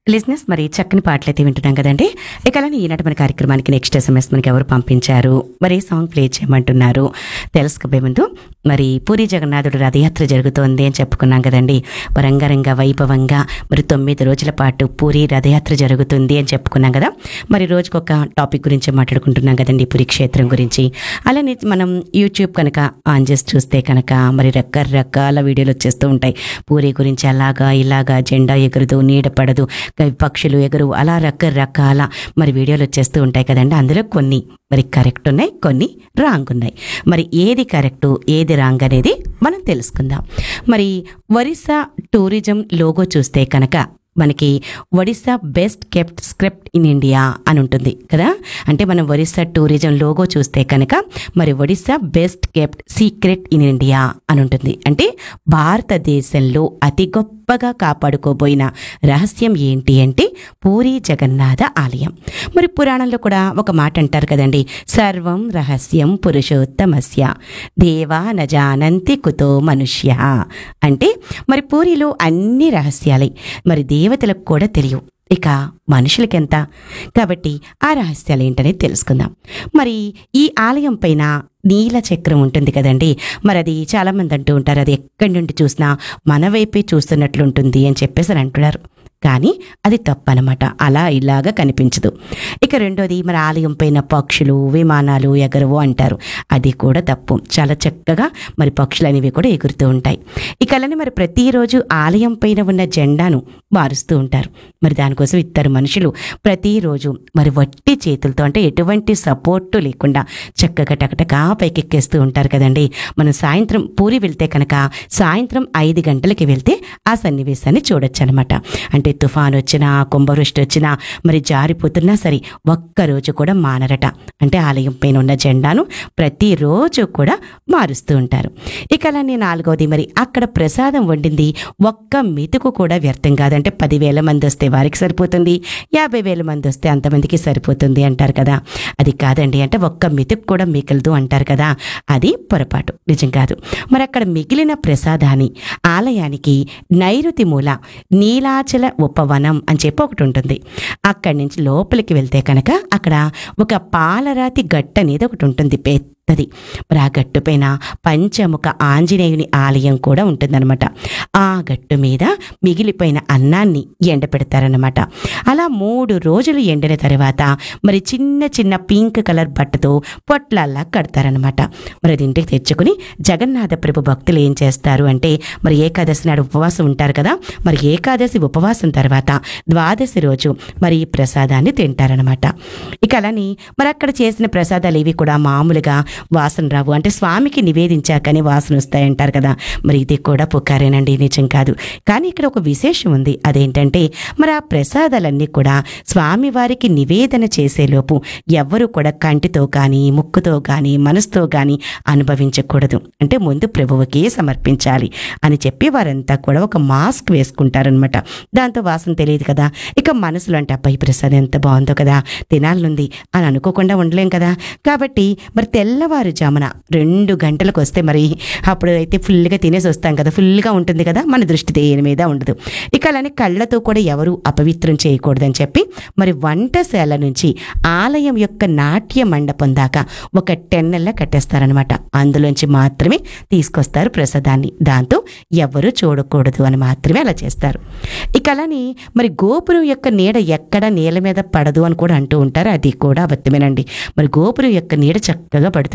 లిజినెస్ మరి చక్కని పాటలు అయితే వింటున్నాం కదండి ఇక అలానే ఈనాటి మన కార్యక్రమానికి నెక్స్ట్ ఎస్ఎంఎస్ మనకి ఎవరు పంపించారు మరి ఏ సాంగ్ ప్లే చేయమంటున్నారు తెలుసుకోబోయే ముందు మరి పూరి జగన్నాథుడు రథయాత్ర జరుగుతోంది అని చెప్పుకున్నాం కదండి రంగరంగ వైభవంగా మరి తొమ్మిది రోజుల పాటు పూరి రథయాత్ర జరుగుతుంది అని చెప్పుకున్నాం కదా మరి రోజుకొక టాపిక్ గురించి మాట్లాడుకుంటున్నాం కదండి పూరి క్షేత్రం గురించి అలానే మనం యూట్యూబ్ కనుక ఆన్ చేసి చూస్తే కనుక మరి రకరకాల వీడియోలు వచ్చేస్తూ ఉంటాయి పూరి గురించి అలాగా ఇలాగా జెండా ఎగురుదు నీడ పడదు పక్షులు ఎగురు అలా రకరకాల మరి వీడియోలు వచ్చేస్తూ ఉంటాయి కదండి అందులో కొన్ని మరి కరెక్ట్ ఉన్నాయి కొన్ని రాంగ్ ఉన్నాయి మరి ఏది కరెక్ట్ ఏది రాంగ్ అనేది మనం తెలుసుకుందాం మరి ఒరిస్సా టూరిజం లోగో చూస్తే కనుక మనకి Odisha best kept secret in India అని ఉంటుంది కదా అంటే మనం ఒరిస్సా టూరిజం లోగో చూస్తే కనుక మరి Odisha best kept secret in India అని ఉంటుంది అంటే భారతదేశంలో అతి గొప్పగా కాపాడుకోబోయిన రహస్యం ఏంటి అంటే పూరి జగన్నాథ ఆలయం మరి పురాణంలో కూడా ఒక మాట అంటారు కదండి సర్వం రహస్యం పురుషోత్తమస్య దేవా నజానంతి కుతో మనుష్య అంటే మరి పూరిలో అన్ని రహస్యాలే మరి దేవతలకు కూడా తెలియవు ఇక మనుషులకెంత కాబట్టి ఆ రహస్యాలు ఏంటనేది తెలుసుకుందాం మరి ఈ ఆలయం పైన నీల చక్రం ఉంటుంది కదండి మరి అది చాలామంది అంటూ ఉంటారు అది ఎక్కడి నుండి చూసినా మన వైపే చూస్తున్నట్లు ఉంటుంది అని చెప్పేసి అని అంటున్నారు కానీ అది తప్పనమాట అలా ఇలాగా కనిపించదు ఇక రెండోది మరి ఆలయం పైన పక్షులు విమానాలు ఎగరవు అంటారు అది కూడా తప్పు చాలా చక్కగా మరి పక్షులు అనేవి కూడా ఎగురుతూ ఉంటాయి ఇక అలానే మరి ప్రతిరోజు ఆలయం పైన ఉన్న జెండాను మారుస్తూ ఉంటారు మరి దానికోసం ఇద్దరు మనుషులు ప్రతిరోజు మరి వట్టి చేతులతో అంటే ఎటువంటి సపోర్టు లేకుండా చక్కగా టకటకా పైకెక్కేస్తూ ఉంటారు కదండి మనం సాయంత్రం పూరి వెళ్తే కనుక సాయంత్రం ఐదు గంటలకి వెళ్తే ఆ సన్నివేశాన్ని చూడొచ్చు అనమాట అంటే తుఫాన్ వచ్చినా కుంభవృష్టి వచ్చినా మరి జారిపోతున్నా సరే ఒక్కరోజు కూడా మానరట అంటే ఆలయం పైన ఉన్న జెండాను ప్రతిరోజు కూడా మారుస్తూ ఉంటారు ఇక అలానే నాలుగవది మరి అక్కడ ప్రసాదం వండింది ఒక్క మెతుకు కూడా వ్యర్థం కాదంటే పదివేల మంది వస్తే వారికి సరిపోతుంది యాభై వేల మంది వస్తే అంతమందికి సరిపోతుంది అంటారు కదా అది కాదండి అంటే ఒక్క మెతుకు కూడా మిగలదు అంటారు కదా అది పొరపాటు నిజం కాదు మరి అక్కడ మిగిలిన ప్రసాదాన్ని ఆలయానికి నైరుతి మూల నీలాచల ఉపవనం అని చెప్పి ఒకటి ఉంటుంది అక్కడి నుంచి లోపలికి వెళ్తే కనుక అక్కడ ఒక పాలరాతి గట్టు అనేది ఒకటి ఉంటుంది పెద్దది మరి ఆ గట్టు పైన పంచముఖ ఆంజనేయుని ఆలయం కూడా ఉంటుందన్నమాట ఆ గట్టు మీద మిగిలిపోయిన అన్నాన్ని ఎండ పెడతారన్నమాట అలా మూడు రోజులు ఎండిన తర్వాత మరి చిన్న చిన్న పింక్ కలర్ బట్టతో పొట్లల్లా కడతారనమాట మరి అది ఇంటికి తెచ్చుకుని జగన్నాథ ప్రభు భక్తులు ఏం చేస్తారు అంటే మరి ఏకాదశి నాడు ఉపవాసం ఉంటారు కదా మరి ఏకాదశి ఉపవాసం తర్వాత ద్వాదశి రోజు మరి ఈ ప్రసాదాన్ని తింటారనమాట ఇక అలాని మరి అక్కడ చేసిన ప్రసాదాలు ఇవి కూడా మామూలుగా వాసన రావు అంటే స్వామికి నివేదించాకని వాసన వస్తాయంటారు కదా మరి ఇది కూడా పుకారేనండి నిజం కాదు కానీ ఇక్కడ ఒక విశేషం ఉంది అదేంటంటే మరి ఆ ప్రసాదాలన్నీ కూడా స్వామివారికి నివేదన చేసేలోపు ఎవ్వరూ కూడా కంటితో కానీ ముక్కుతో కానీ మనసుతో కానీ అనుభవించకూడదు అంటే ముందు ప్రభువుకే సమర్పించాలి అని చెప్పి వారంతా కూడా ఒక మాస్క్ వేసుకుంటారనమాట దాంతో వాసన తెలియదు కదా ఇక మనసులో అంటే అబ్బాయి ప్రసాదం ఎంత బాగుందో కదా తినాలనుంది అని అనుకోకుండా ఉండలేం కదా కాబట్టి మరి తెల్లవారుజామున రెండు గంటలకు వస్తే మరి అప్పుడు అయితే ఫుల్గా తినేసి వస్తాం కదా ఫుల్గా ఉంటుంది కదా మన దృష్టి దేని మీద ఉండదు ఇక అలానే కళ్ళతో కూడా ఎవరు అపవిత్రం చేయకూడదని చెప్పి మరి వంటశాల నుంచి ఆలయం యొక్క నాట్య మండపం దాకా ఒక టెన్నెల్లా కట్టేస్తారనమాట అందులోంచి మాత్రమే తీసుకొస్తారు ప్రసాదాన్ని దాంతో ఎవరు చూడకూడదు అని మాత్రమే అలా చేస్తారు ఇక అలానే మరి గోపురం యొక్క నీడ ఎక్కడ నేల మీద పడదు అని కూడా అంటూ ఉంటారు అది కూడా అబద్ధమేనండి మరి గోపురం యొక్క నీడ చక్కగా పడుతుంది